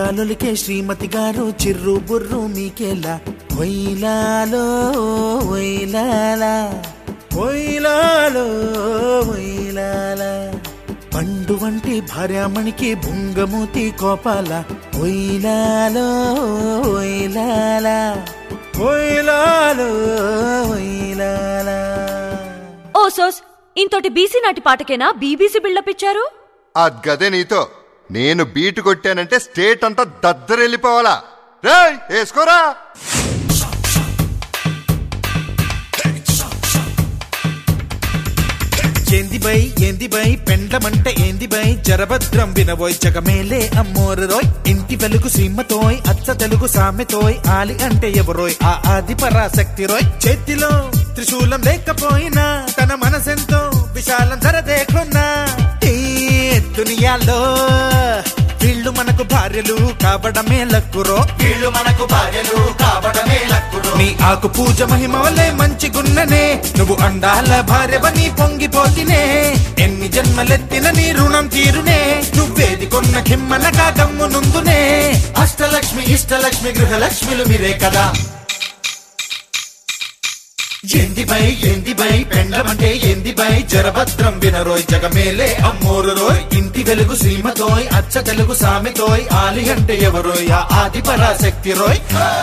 అందాలొలికే శ్రీమతి గారు చిర్రు బుర్రు మీకేలా ఒయిలాలో ఒయిలాలా ఒయిలాలో ఒయిలాలా పండు వంటి భార్యామణికి భుంగమూతి కోపాల ఒయిలాలో ఒయిలాలా ఒయిలాలో ఒయిలాలా ఓ సోస్ ఇంతోటి బీసీ నాటి పాటకేనా బీబీసీ బిల్డప్ ఇచ్చారు గదే నీతో నేను బీటు కొట్టానంటే స్టేట్ అంతా దద్దరెళ్ళిపోవాలా రేయ్ వేసుకోరా ఏంది బై ఏంది బై పెండ్లమంటే ఏంది బై జరభద్రం వినబోయ్ జగమేలే అమ్మోరు రోయ్ ఇంటి వెలుగు సీమతోయ్ అచ్చ తెలుగు సామెతోయ్ ఆలి అంటే ఎవరోయ్ ఆ ఆది పరాశక్తి రోయ్ చేతిలో త్రిశూలం లేకపోయినా తన మనసెంతో విశాలం ధర దేకున్నా ఈ దునియాలో వీళ్ళు మనకు భార్యలు కావడమే లక్కురో వీళ్ళు మనకు భార్యలు కావడమే లక్కుడు నీ ఆకు పూజ మహిమ వల్లే మంచి గున్ననే నువ్వు అండాల భార్యవని పొంగిపోతినే ఎన్ని జన్మలెత్తిన నీ రుణం తీరునే నువ్వేది కొన్న కిమ్మనగా గమ్ము నుందునే అష్టలక్ష్మి ఇష్టలక్ష్మి గృహలక్ష్మిలు మీరే కదా ఏంది బై ఏంది బై పెండమంటే ఏంది బై జరభద్రం వినరోయ్ జగమేలే అమ్మోరు రోయ్ ఇంటి వెలుగు సీమతోయ్ అచ్చ తెలుగు సామెతోయ్ ఆలి అంటే ఎవరోయ్ ఆ ఆది పరాశక్తి రోయ్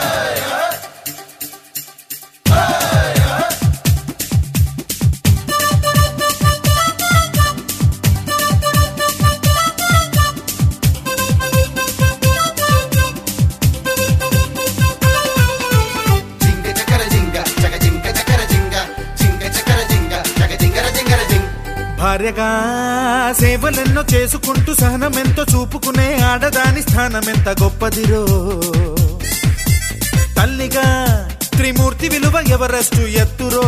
జింగ చకర జింగ చక జింగ చకర జింగ జింగ చకర జింగ చక జింగర జింగర జింగ భార్యగా సేవలెన్నో చేసుకుంటూ సహనమెంతో చూపుకునే ఆడదాని స్థానమెంత గొప్పదిరో తల్లిగా త్రిమూర్తి విలువ ఎవరస్టు ఎత్తురో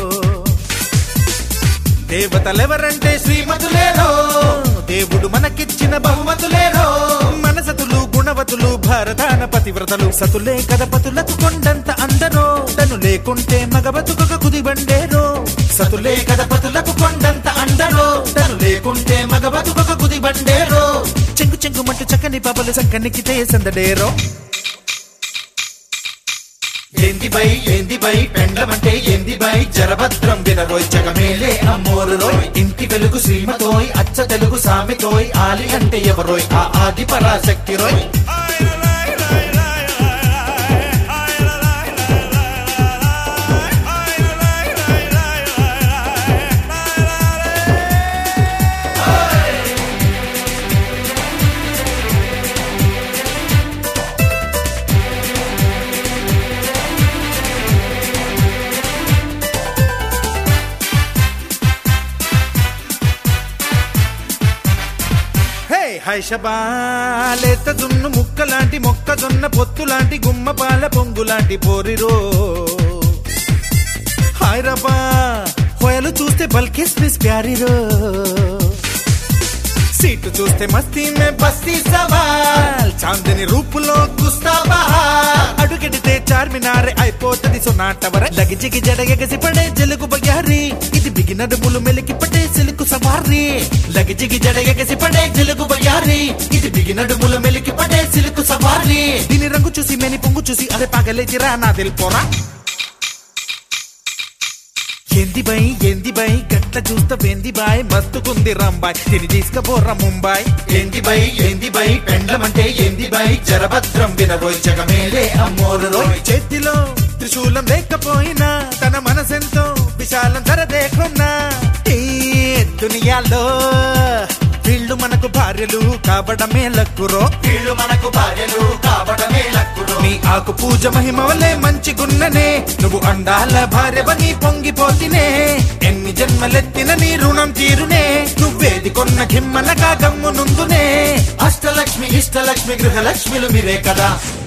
దేవతలెవరంటే శ్రీమతులేరో దేవుడు మనకిచ్చిన బహుమతులేరో మనసతులు గుణవతులు భారతాన పతివ్రతలు సతులే కదపతులకు కొండంత అందరో తను లేకుంటే మగ బతుకక కుదిబండేరో సతులే కదపతులకు కొండంత అండరో తను లేకుంటే మగ బతుకొక కుది బండేరో చెంగు చెంగు మంటు చక్కని పాపలు సంకనికితే సందడేరో ఏంది బై ఏంది బై పెండ్లమంటే ఏంది బై జరభద్రం వినరోయ్ జగమేలే అమ్మోరు రోయ్ ఇంటి వెలుగు శ్రీమతోయ్ అచ్చ తెలుగు సామెతోయ్ ఆలి అంటే ఎవరోయ్ ఆ ఆది పరాశక్తి రోయ్ హే హైషబా లేత దున్ను ముక్క లాంటి మొక్కజొన్న పొత్తు లాంటి గుమ్మ పాల పొంగు లాంటి పోరిరో హాయ్రబా హోయలు చూస్తే బల్కిస్ మిస్ ప్యారిరో సీటు చూస్తే మస్తీ మే బస్తీ సవాల్ చాందిని రూపులో గుస్తా బహార్ అడుగెడితే చార్మినారే అయిపోతది సొనాటవర లగిజిగి జడ ఎగసి పడే జలుగు బయారి ఇది బిగినడుములు మెలికి పడే సిలుకు సవారి లగిజిగి జడ ఎగసి పడే తెలుగు బయ్యారి ఇది బిగినడుముల మెలికి పడే సిలుకు సవారి దీని రంగు చూసి మేని పొంగు చూసి అరే పగలేచిరా నా తెలిపోరా ఏంది బై ఏంది బై గట్ల చూస్తా వెంది బాయ్ మస్తుకుంది రంబాయ్ తిని తీసుకపోర్రా ముంబై ఏంది బై ఏంది బై పెండ్లమంటే ఏంది బై జరభద్రం వినరోయ్ జగమేలే అమ్మోరు రోయ్ చేతిలో త్రిశూలం లేకపోయినా తన మనసెంతో విశాలం ధర దేకున్నా ఈ దునియాలో వీళ్ళు మనకు భార్యలు కావడమే లక్కురో వీళ్ళు మనకు భార్యలు కావడమే లక్కుడు నీ ఆకు పూజ మహిమ వల్లే మంచి గున్ననే నువ్వు అండాల భార్యవని పొంగిపోతినే ఎన్ని జన్మలెత్తిన నీ రుణం తీరునే నువ్వేది కొన్న కిమ్మనగా గమ్ము నుందునే అష్టలక్ష్మి ఇష్టలక్ష్మి గృహలక్ష్మిలు మీరే కదా